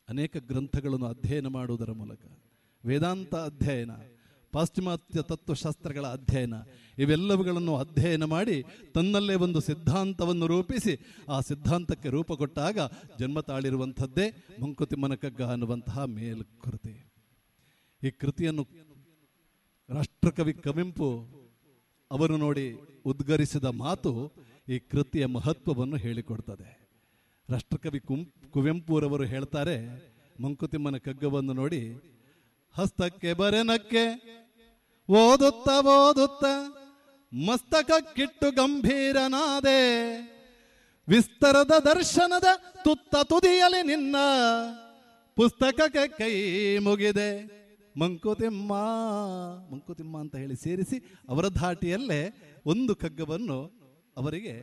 ಅನೇಕ ಗ್ರಂಥಗಳನ್ನು ಅಧ್ಯಯನ ಮಾಡುವುದರ ಮೂಲಕ ವೇದಾಂತ ಅಧ್ಯಯನ ಪಾಶ್ಚಿಮಾತ್ಯ ತತ್ವಶಾಸ್ತ್ರಗಳ ಅಧ್ಯಯನ ಇವೆಲ್ಲವುಗಳನ್ನು ಅಧ್ಯಯನ ಮಾಡಿ ತನ್ನಲ್ಲೇ ಒಂದು ಸಿದ್ಧಾಂತವನ್ನು ರೂಪಿಸಿ ಆ ಸಿದ್ಧಾಂತಕ್ಕೆ ರೂಪ ಕೊಟ್ಟಾಗ ಜನ್ಮ ತಾಳಿರುವಂಥದ್ದೇ ಮಂಕುತಿಮ್ಮನ ಕಗ್ಗ ಅನ್ನುವಂತಹ ಮೇಲ್ಕೃತಿ ಈ ಕೃತಿಯನ್ನು ರಾಷ್ಟ್ರಕವಿ ಕವಿಂಪು ಅವರು ನೋಡಿ ಉದ್ಗರಿಸಿದ ಮಾತು ಈ ಕೃತಿಯ ಮಹತ್ವವನ್ನು ಹೇಳಿಕೊಡ್ತದೆ ರಾಷ್ಟ್ರಕವಿ ಕುಂ ಕುವೆಂಪುರವರು ಹೇಳ್ತಾರೆ ಮಂಕುತಿಮ್ಮನ ಕಗ್ಗವನ್ನು ನೋಡಿ ಹಸ್ತಕ್ಕೆ ಬರೆನಕ್ಕೆ ಓದುತ್ತ ಓದುತ್ತ ಮಸ್ತಕಕ್ಕಿಟ್ಟು ಗಂಭೀರನಾದೆ ವಿಸ್ತರದ ದರ್ಶನದ ತುತ್ತ ತುದಿಯಲಿ ನಿನ್ನ ಪುಸ್ತಕಕ್ಕೆ ಕೈ ಮುಗಿದೆ ಮಂಕುತಿಮ್ಮ ಮಂಕುತಿಮ್ಮ ಅಂತ ಹೇಳಿ ಸೇರಿಸಿ ಅವರ ಧಾಟಿಯಲ್ಲೇ ಒಂದು ಕಗ್ಗವನ್ನು ಅವರಿಗೆ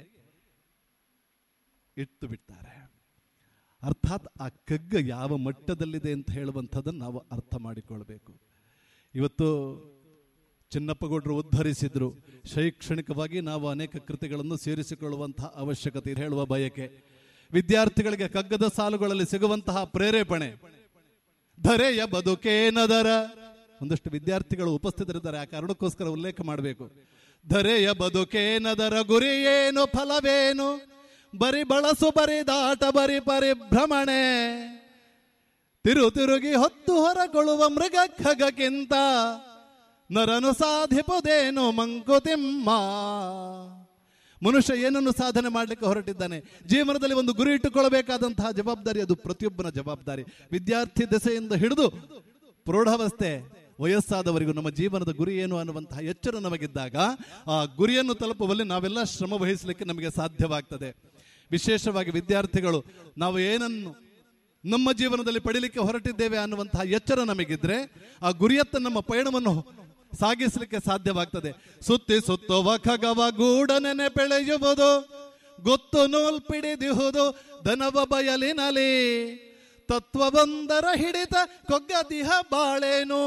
ಇಟ್ಟು ಬಿಡ್ತಾರೆ ಅರ್ಥಾತ್ ಆ ಕಗ್ಗ ಯಾವ ಮಟ್ಟದಲ್ಲಿದೆ ಅಂತ ಹೇಳುವಂಥದ್ದನ್ನು ನಾವು ಅರ್ಥ ಮಾಡಿಕೊಳ್ಬೇಕು ಇವತ್ತು ಚಿನ್ನಪ್ಪಗೌಡರು ಉದ್ಧರಿಸಿದ್ರು ಶೈಕ್ಷಣಿಕವಾಗಿ ನಾವು ಅನೇಕ ಕೃತಿಗಳನ್ನು ಸೇರಿಸಿಕೊಳ್ಳುವಂತಹ ಅವಶ್ಯಕತೆ ಇದೆ ಹೇಳುವ ಬಯಕೆ ವಿದ್ಯಾರ್ಥಿಗಳಿಗೆ ಕಗ್ಗದ ಸಾಲುಗಳಲ್ಲಿ ಸಿಗುವಂತಹ ಪ್ರೇರೇಪಣೆ ಧರೆಯ ಬದುಕೇನದರ ಒಂದಷ್ಟು ವಿದ್ಯಾರ್ಥಿಗಳು ಉಪಸ್ಥಿತರಿದ್ದಾರೆ ಆ ಕಾರಣಕ್ಕೋಸ್ಕರ ಉಲ್ಲೇಖ ಮಾಡಬೇಕು ಧರೆಯ ಬದುಕೇನದರ ಗುರಿ ಏನು ಫಲವೇನು ಬರಿ ಬಳಸು ಬರಿ ದಾಟ ಬರಿ ಪರಿಭ್ರಮಣೆ ತಿರು ತಿರುಗಿ ಹೊತ್ತು ಹೊರಗೊಳ್ಳುವ ಮೃಗ ಖಗಕ್ಕಿಂತ ನರನು ಸಾಧಿಪುದೇನು ಮಂಕುತಿಮ್ಮ ಮನುಷ್ಯ ಏನನ್ನು ಸಾಧನೆ ಮಾಡಲಿಕ್ಕೆ ಹೊರಟಿದ್ದಾನೆ ಜೀವನದಲ್ಲಿ ಒಂದು ಗುರಿ ಇಟ್ಟುಕೊಳ್ಳಬೇಕಾದಂತಹ ಜವಾಬ್ದಾರಿ ಅದು ಪ್ರತಿಯೊಬ್ಬನ ಜವಾಬ್ದಾರಿ ವಿದ್ಯಾರ್ಥಿ ದೆಸೆಯಿಂದ ಹಿಡಿದು ಪ್ರೌಢಾವಸ್ಥೆ ವಯಸ್ಸಾದವರಿಗೂ ನಮ್ಮ ಜೀವನದ ಗುರಿ ಏನು ಅನ್ನುವಂತಹ ಎಚ್ಚರ ನಮಗಿದ್ದಾಗ ಆ ಗುರಿಯನ್ನು ತಲುಪುವಲ್ಲಿ ನಾವೆಲ್ಲ ಶ್ರಮ ವಹಿಸಲಿಕ್ಕೆ ನಮಗೆ ಸಾಧ್ಯವಾಗ್ತದೆ ವಿಶೇಷವಾಗಿ ವಿದ್ಯಾರ್ಥಿಗಳು ನಾವು ಏನನ್ನು ನಮ್ಮ ಜೀವನದಲ್ಲಿ ಪಡಿಲಿಕ್ಕೆ ಹೊರಟಿದ್ದೇವೆ ಅನ್ನುವಂತಹ ಎಚ್ಚರ ನಮಗಿದ್ರೆ ಆ ಗುರಿಯತ್ತ ನಮ್ಮ ಪಯಣವನ್ನು ಸಾಗಿಸಲಿಕ್ಕೆ ಸಾಧ್ಯವಾಗ್ತದೆ ಸುತ್ತಿ ಸುತ್ತುವ ಖಗವ ಗೂಡನೆನೆ ಬೆಳೆಯುವುದು ಗೊತ್ತು ನೂಲ್ ಪಿಡಿದಿಹುದು ಧನವ ಬಯಲಿನಲಿ ತತ್ವವೊಂದರ ಹಿಡಿತ ಕೊಗ್ಗದಿಹ ಬಾಳೇನು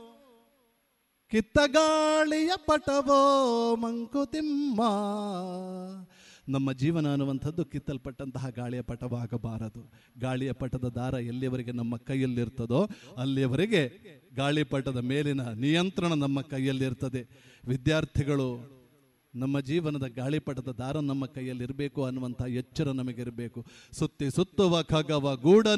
ಕಿತ್ತಗಾಳಿಯ ಪಟವೋ ಮಂಕುತಿಮ್ಮ ನಮ್ಮ ಜೀವನ ಅನ್ನುವಂಥದ್ದು ಕಿತ್ತಲ್ಪಟ್ಟಂತಹ ಗಾಳಿಯ ಪಟವಾಗಬಾರದು ಗಾಳಿಯ ಪಟದ ದಾರ ಎಲ್ಲಿಯವರೆಗೆ ನಮ್ಮ ಕೈಯಲ್ಲಿರ್ತದೋ ಅಲ್ಲಿಯವರೆಗೆ ಗಾಳಿಪಟದ ಮೇಲಿನ ನಿಯಂತ್ರಣ ನಮ್ಮ ಕೈಯಲ್ಲಿರ್ತದೆ ವಿದ್ಯಾರ್ಥಿಗಳು ನಮ್ಮ ಜೀವನದ ಗಾಳಿಪಟದ ದಾರ ನಮ್ಮ ಕೈಯಲ್ಲಿರಬೇಕು ಅನ್ನುವಂಥ ಎಚ್ಚರ ನಮಗಿರಬೇಕು ಸುತ್ತಿ ಸುತ್ತುವ ಖಗವ ಗೂಡ